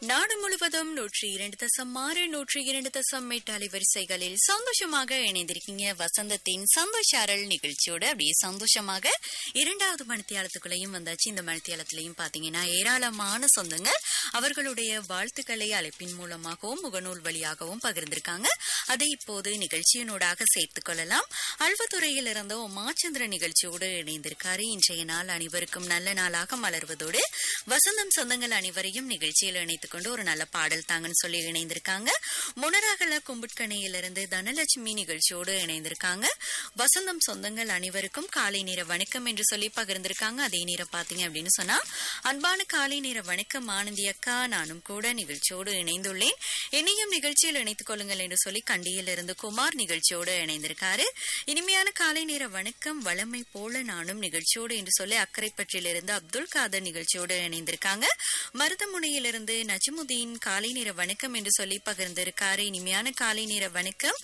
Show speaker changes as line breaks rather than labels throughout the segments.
நாடு முழுவதும் நூற்றி இரண்டு தசம் ஆறு நூற்றி இரண்டு தசம் எட்டு அலைவரிசைகளில் சந்தோஷமாக இணைந்திருக்கீங்க வசந்தத்தின் சந்தோஷாரல் நிகழ்ச்சியோட அப்படியே சந்தோஷமாக இரண்டாவது மணித்தியாலத்துக்குள்ளேயும் வந்தாச்சு இந்த மணித்தியாலத்திலையும் பாத்தீங்கன்னா ஏராளமான சொந்தங்கள் அவர்களுடைய வாழ்த்துக்களை அழைப்பின் மூலமாகவும் முகநூல் வழியாகவும் பகிர்ந்திருக்காங்க அதை இப்போது நிகழ்ச்சியினூடாக சேர்த்துக் கொள்ளலாம் அல்வத்துறையில் இருந்த உமாச்சந்திர நிகழ்ச்சியோடு இணைந்திருக்காரு இன்றைய நாள் அனைவருக்கும் நல்ல நாளாக மலர்வதோடு வசந்தம் சொந்தங்கள் அனைவரையும் நிகழ்ச்சியில் இணைத்துக் கொண்டு ஒரு நல்ல பாடல் தாங்கன்னு சொல்லி இணைந்திருக்காங்க முனராகல கும்புட்கணையிலிருந்து தனலட்சுமி நிகழ்ச்சியோடு இணைந்திருக்காங்க வசந்தம் சொந்தங்கள் அனைவருக்கும் காலை நேர வணக்கம் என்று சொல்லி பகிர்ந்திருக்காங்க அதே நேரம் பாத்தீங்க அப்படின்னு சொன்னா அன்பான காலை நேர வணக்கம் ஆனந்தி அக்கா நானும் கூட நிகழ்ச்சியோடு இணைந்துள்ளேன் என்னையும் நிகழ்ச்சியில் இணைத்துக் கொள்ளுங்கள் என்று சொல்லி கண்டியில் இருந்து குமார் நிகழ்ச்சியோடு இணைந்திருக்காரு இனிமையான காலை நேர வணக்கம் வளமை போல நானும் நிகழ்ச்சியோடு என்று சொல்லி அக்கரைப்பற்றிலிருந்து அப்துல் காதர் நிகழ்ச்சியோடு இணைந்திருக்காங்க மருதமுனையிலிருந்து நஜமுதீன் காலை நேர வணக்கம் என்று சொல்லி பகிர்ந்திருக்காரு இனிமையான காலை நேர வணக்கம்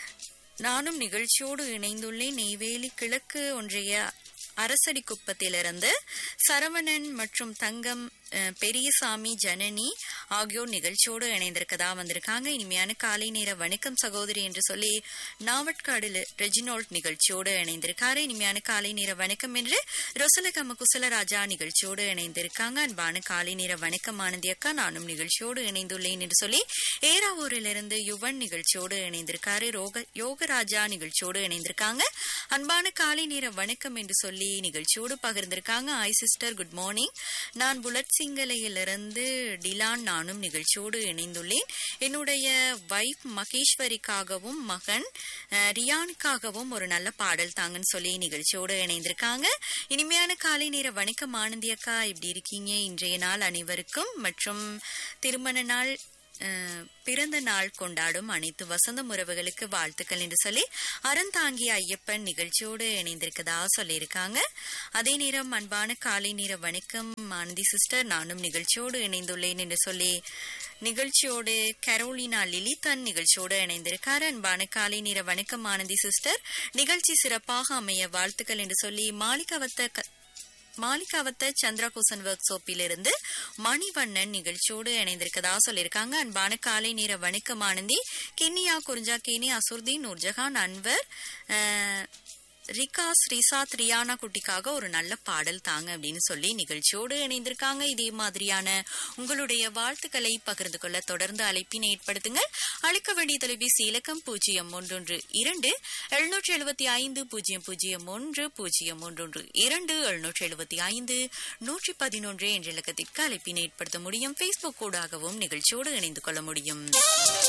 நானும் நிகழ்ச்சியோடு இணைந்துள்ளேன் நெய்வேலி கிழக்கு ஒன்றிய அரசடி குப்பத்திலிருந்து சரவணன் மற்றும் தங்கம் அஹ், பெரியசாமி ஜனனி ஆகியோர் நிகழ்ச்சியோடு இணைந்திருக்கதா வந்திருக்காங்க இனிமையான காலை நேர வணக்கம் சகோதரி என்று சொல்லி நாவட்காடு ரெஜினோல்ட் நிகழ்ச்சியோடு இணைந்திருக்காரு இனிமையான காலை நேர வணக்கம் என்று ரொசலகம குசலராஜா நிகழ்ச்சியோடு இணைந்திருக்காங்க அன்பான காலை நேர வணக்கம் ஆனந்தி அக்கா நானும் நிகழ்ச்சியோடு இணைந்துள்ளேன் என்று சொல்லி ஏராவூரிலிருந்து யுவன் நிகழ்ச்சியோடு இணைந்திருக்காரு ரோக யோகராஜா நிகழ்ச்சியோடு இணைந்திருக்காங்க அன்பான காலை நேர வணக்கம் என்று சொல்லி நிகழ்ச்சியோடு பகிர்ந்திருக்காங்க ஐ சிஸ்டர் குட் மார்னிங் நான் புலட் சிங்கலையிலிருந்து டிலான் நானும் நிகழ்ச்சியோடு இணைந்துள்ளேன் என்னுடைய வைஃப் மகேஸ்வரிக்காகவும் மகன் அஹ், ரியானுக்காகவும் ஒரு நல்ல பாடல் தாங்கன்னு சொல்லி நிகழ்ச்சியோடு இணைந்திருக்காங்க இனிமையான காலை நேர வணக்கம் ஆனந்தி அக்கா எப்படி இருக்கீங்க இன்றைய நாள் அனைவருக்கும் மற்றும் திருமண நாள் அஹ், பிறந்த நாள் கொண்டாடும் அனைத்து வசந்த உறவுகளுக்கு வாழ்த்துக்கள் என்று சொல்லி அறந்தாங்கிய ஐயப்பன் நிகழ்ச்சியோடு இணைந்திருக்கதா சொல்லியிருக்காங்க அதே நேரம் அன்பான காலை நேர வணக்கம் ஆனந்தி சிஸ்டர் நானும் நிகழ்ச்சியோடு இணைந்துள்ளேன் என்று சொல்லி நிகழ்ச்சியோடு கரோலினா லிலிதன் நிகழ்ச்சியோடு இணைந்திருக்காரு அன்பான காலை நேர வணக்கம் ஆனந்தி சிஸ்டர் நிகழ்ச்சி சிறப்பாக அமைய வாழ்த்துக்கள் என்று சொல்லி மாளிகவத்த க- மாலிகாவத்த சந்திரா கூசன் ஒர்க் சோப்பிலிருந்து மணிவண்ணன் நிகழ்ச்சியோடு இணைந்திருக்கதா சொல்லியிருக்காங்க அன்பான காலை நேர வணக்கம் ஆனந்தி கிண்ணியா குறிஞ்சா கேனி அசுர்தீன் நூர்ஜஹான் அன்வர் அஹ், ரிகாஸ் ரிசாத் ரியானா குட்டிக்காக ஒரு நல்ல பாடல் தாங்க அப்படின்னு சொல்லி நிகழ்ச்சியோடு இணைந்திருக்காங்க இதே மாதிரியான உங்களுடைய வாழ்த்துக்களை பகிர்ந்து கொள்ள தொடர்ந்து அழைப்பினை ஏற்படுத்துங்கள் அழைக்க வேண்டிய தொலைபேசி இலக்கம் பூஜ்ஜியம் ஒன்றொன்று இரண்டு எழுநூற்றி எழுபத்தி ஐந்து பூஜ்ஜியம் பூஜ்ஜியம் ஒன்று பூஜ்ஜியம் ஒன்றொன்று இரண்டு எழுநூற்றி எழுபத்தி ஐந்து நூற்றி பதினொன்று என்ற இலக்கத்திற்கு அழைப்பினை ஏற்படுத்த முடியும் பேஸ்புக் ஊடாகவும் நிகழ்ச்சியோடு இணைந்து கொள்ள முடியும்